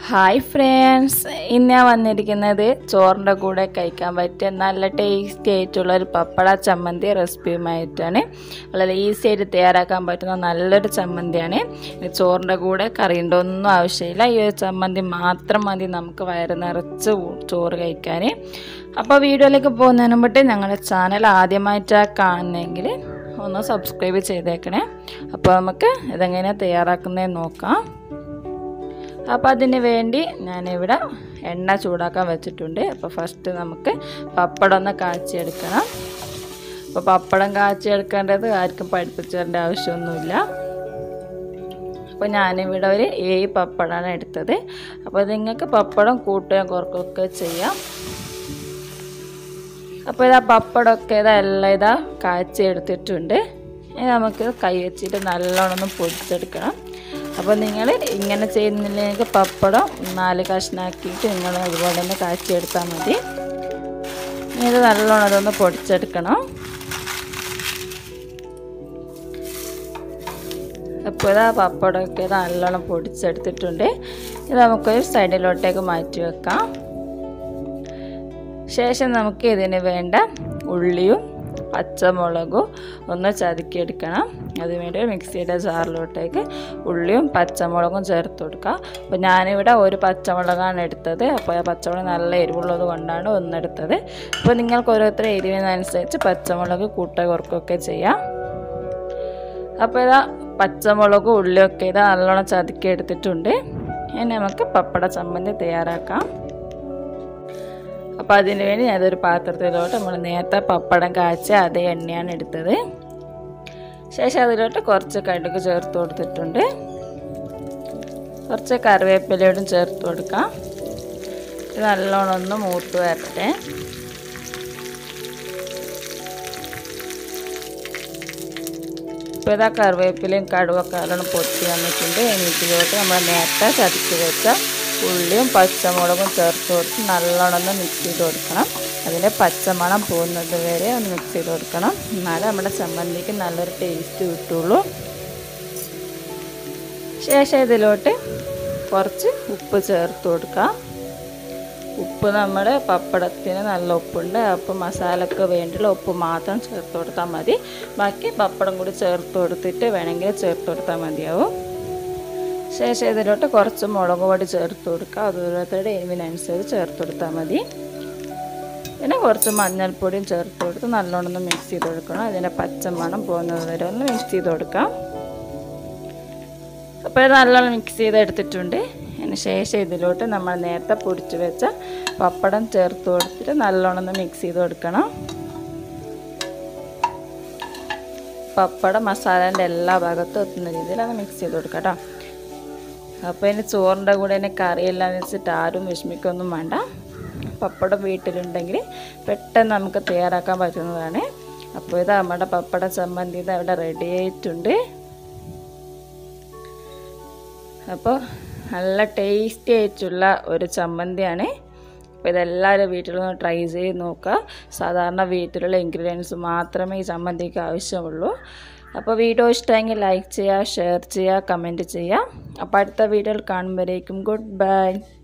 hi friends ഇന്ന് ഞാൻ വന്നിരിക്കുന്നത് ചോറിൻ്റെ കൂടെ കഴിക്കാൻ പറ്റിയ നല്ല ടേസ്റ്റി ആയിട്ടുള്ള ഒരു പപ്പട ചമ്മന്തി റെസിപ്പിയുമായിട്ടാണ് വളരെ ഈസി ആയിട്ട് തയ്യാറാക്കാൻ പറ്റുന്ന നല്ലൊരു ചമ്മന്തിയാണ് ഇത് ചോറിൻ്റെ കൂടെ കറിയുടെ ഒന്നും ആവശ്യമില്ല ഈ ഒരു ചമ്മന്തി മാത്രം മതി നമുക്ക് വയറ് നിറച്ച് ഊ- ചോറ് കഴിക്കാൻ അപ്പോൾ വീഡിയോയിലേക്ക് പോകുന്നതിന് മുമ്പ് ഞങ്ങളുടെ ചാനൽ ആദ്യമായിട്ടാണ് കാണുന്നതെങ്കിൽ ഒന്ന് സബ്സ്ക്രൈബ് ചെയ്തേക്കണേ അപ്പോൾ നമുക്ക് ഇതെങ്ങനെയാണ് തയ്യാറാക്കുന്നതെന്ന് നോക്കാം അപ്പോൾ അതിന് വേണ്ടി ഞാനിവിടെ എണ്ണ ചൂടാക്കാൻ വെച്ചിട്ടുണ്ട് അപ്പോൾ ഫസ്റ്റ് നമുക്ക് പപ്പടം ഒന്ന് കാച്ചിയെടുക്കണം അപ്പോൾ പപ്പടം കാച്ചിയെടുക്കേണ്ടത് ആർക്കും പഠിപ്പിച്ചേണ്ട ആവശ്യമൊന്നുമില്ല അപ്പോൾ ഞാനിവിടെ ഒരു ഏഴ് പപ്പടമാണ് എടുത്തത് അപ്പോൾ നിങ്ങൾക്ക് പപ്പടം കൂട്ടുകയും കുറക്കുകയൊക്കെ ചെയ്യാം അപ്പോൾ ഇതാ പപ്പടമൊക്കെ ഇതാ എല്ലാം ഇതാ കാച്ചി എടുത്തിട്ടുണ്ട് ഇനി നമുക്ക് കൈ വെച്ചിട്ട് നല്ലോണം ഒന്ന് പൊടിച്ചെടുക്കണം അപ്പോൾ നിങ്ങൾ ഇങ്ങനെ ചെയ്യുന്നില്ലെങ്കിൽ പപ്പടം നാല് കഷ്ണാക്കിയിട്ട് നിങ്ങൾ അതുപോലെ തന്നെ കാച്ചിയെടുത്താൽ മതി ഇനി ഇത് നല്ലോണം അതൊന്ന് പൊടിച്ചെടുക്കണം അപ്പോൾ ഇതാ പപ്പടമൊക്കെ നല്ലോണം പൊടിച്ചെടുത്തിട്ടുണ്ട് ഇത് നമുക്കൊരു സൈഡിലോട്ടേക്ക് മാറ്റി വെക്കാം ശേഷം നമുക്ക് ഇതിന് വേണ്ട ഉള്ളിയും പച്ചമുളകും ഒന്ന് ചതുക്കിയെടുക്കണം അതിനുവേണ്ടി ഒരു മിക്സിയുടെ ജാറിലോട്ടേക്ക് ഉള്ളിയും പച്ചമുളകും ചേർത്ത് കൊടുക്കുക അപ്പോൾ ഞാനിവിടെ ഒരു പച്ചമുളകാണ് എടുത്തത് അപ്പോൾ ആ പച്ചമുളക് നല്ല എരിവുള്ളത് കൊണ്ടാണ് ഒന്നെടുത്തത് അപ്പോൾ നിങ്ങൾക്ക് ഓരോരുത്തർ എരിവിനനുസരിച്ച് പച്ചമുളക് കൂട്ട കുറക്കുകയൊക്കെ ചെയ്യാം അപ്പോൾ ഇതാ പച്ചമുളകും ഉള്ളിയൊക്കെ ഇതാ നല്ലോണം ചതുക്കി എടുത്തിട്ടുണ്ട് ഇനി നമുക്ക് പപ്പട ചമ്മന്തി തയ്യാറാക്കാം അപ്പോൾ അതിന് വേണ്ടി ഞാനതൊരു പാത്രത്തിലോട്ട് നമ്മൾ നേരത്തെ പപ്പടം കാച്ച അതേ എണ്ണയാണ് എടുത്തത് ശേഷം അതിലോട്ട് കുറച്ച് കടുക് ചേർത്ത് കൊടുത്തിട്ടുണ്ട് കുറച്ച് കറിവേപ്പിലയോടും ചേർത്ത് കൊടുക്കാം ഇത് നല്ലോണം ഒന്ന് മൂത്ത് വരട്ടെ ഇപ്പോൾ ഇതാ കറിവേപ്പിലയും കടുവൊക്കെ നല്ലോണം പൊട്ടി വന്നിട്ടുണ്ട് എനിക്കിലോട്ട് നമ്മൾ നേരത്തെ ചതച്ച് വെച്ച ഉള്ളിയും പച്ചമുളകും ചേർത്ത് കൊടുത്ത് നല്ലോണം ഒന്ന് മിക്സ് ചെയ്ത് കൊടുക്കണം അതിൻ്റെ പച്ചമണം പോകുന്നത് വരെ ഒന്ന് മിക്സ് ചെയ്ത് കൊടുക്കണം എന്നാലേ നമ്മുടെ ചമ്മന്തിക്ക് നല്ലൊരു ടേസ്റ്റ് കിട്ടുള്ളൂ ശേഷം ഇതിലോട്ട് കുറച്ച് ഉപ്പ് ചേർത്ത് കൊടുക്കാം ഉപ്പ് നമ്മുടെ പപ്പടത്തിന് നല്ല ഉപ്പുണ്ട് അപ്പോൾ മസാലയ്ക്ക് വേണ്ടിയുള്ള ഉപ്പ് മാത്രം ചേർത്ത് കൊടുത്താൽ മതി ബാക്കി പപ്പടം കൂടി ചേർത്ത് കൊടുത്തിട്ട് വേണമെങ്കിൽ ചേർത്ത് കൊടുത്താൽ മതിയാവും ശേഷം ഇതിലോട്ട് കുറച്ച് മുളക് പൊടി ചേർത്ത് കൊടുക്കുക അത് ഓരോരുത്തരുടെ എരിവിനനുസരിച്ച് ചേർത്ത് കൊടുത്താൽ മതി പിന്നെ കുറച്ച് മഞ്ഞൾപ്പൊടിയും ചേർത്ത് കൊടുത്ത് നല്ലോണം ഒന്ന് മിക്സ് ചെയ്ത് കൊടുക്കണം അതിൻ്റെ പച്ചമണം പോകുന്നത് വരെ ഒന്ന് മിക്സ് ചെയ്ത് കൊടുക്കാം അപ്പോൾ ഇത് നല്ലോണം മിക്സ് ചെയ്ത് എടുത്തിട്ടുണ്ട് അതിന് ശേഷം ഇതിലോട്ട് നമ്മൾ നേരത്തെ പൊടിച്ച് വെച്ച പപ്പടം ചേർത്ത് കൊടുത്തിട്ട് നല്ലോണം ഒന്ന് മിക്സ് ചെയ്ത് കൊടുക്കണം പപ്പടം മസാലേൻ്റെ എല്ലാ ഭാഗത്തും എത്തുന്ന രീതിയിൽ അത് മിക്സ് ചെയ്ത് കൊടുക്കാം കേട്ടോ അപ്പോൾ ഇനി ചോറിൻ്റെ കൂടെ തന്നെ കറിയെല്ലാം വെച്ചിട്ട് ആരും വിഷമിക്കൊന്നും വേണ്ട പപ്പടം വീട്ടിലുണ്ടെങ്കിൽ പെട്ടെന്ന് നമുക്ക് തയ്യാറാക്കാൻ പറ്റുന്നതാണ് അപ്പോൾ ഇത് നമ്മുടെ പപ്പട ചമ്മന്തി ഇത് അവിടെ റെഡി ആയിട്ടുണ്ട് അപ്പോൾ നല്ല ടേസ്റ്റി ആയിട്ടുള്ള ഒരു ചമ്മന്തിയാണ് അപ്പോൾ ഇതെല്ലാവരും വീട്ടിലൊന്ന് ട്രൈ ചെയ്ത് നോക്കുക സാധാരണ വീട്ടിലുള്ള ഇൻഗ്രീഡിയൻസ് മാത്രമേ ഈ ചമ്മന്തിക്ക് ആവശ്യമുള്ളൂ അപ്പോൾ വീഡിയോ ഇഷ്ടമെങ്കിൽ ലൈക്ക് ചെയ്യുക ഷെയർ ചെയ്യുക കമൻറ്റ് ചെയ്യുക അപ്പോൾ അടുത്ത വീഡിയോയിൽ കാണുമ്പോഴേക്കും ഗുഡ് ബൈ